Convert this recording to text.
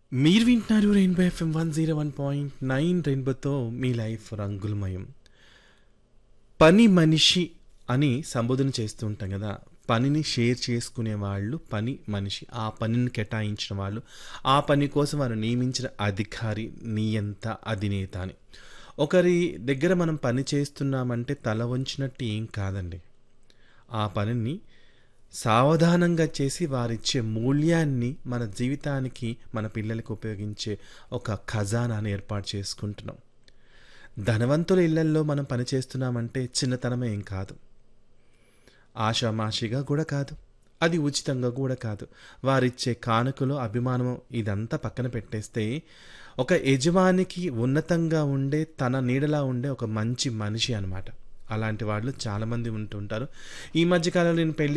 మీరు వింటున్నారు Rainbow FM one zero one point nine రెయిన్బోతో మీ లైఫ్ రంగులమయం పని మనిషి అని సంబోధన చేస్తూ ఉంటాం కదా పనిని షేర్ చేసుకునే వాళ్ళు పని మనిషి ఆ పనిని కేటాయించిన వాళ్ళు ఆ పని కోసం వారు నియమించిన అధికారి నియంత అధినేత అని ఒకరి దగ్గర మనం పని చేస్తున్నామంటే తల వంచినట్టు ఏం కాదండి ఆ పనిని సావధానంగా చేసి వారిచ్చే మూల్యాన్ని మన జీవితానికి మన పిల్లలకు ఉపయోగించే ఒక ఖజానాన్ని ఏర్పాటు చేసుకుంటున్నాం ధనవంతుల ఇళ్లల్లో మనం పని చేస్తున్నామంటే చిన్నతనమే ఏం కాదు ఆషామాషిగా కూడా కాదు అది ఉచితంగా కూడా కాదు వారిచ్చే కానుకలు అభిమానం ఇదంతా పక్కన పెట్టేస్తే ఒక యజమానికి ఉన్నతంగా ఉండే తన నీడలా ఉండే ఒక మంచి మనిషి అనమాట అలాంటి వాళ్ళు చాలామంది ఉంటుంటారు ఈ మధ్యకాలంలో నేను పెళ్లి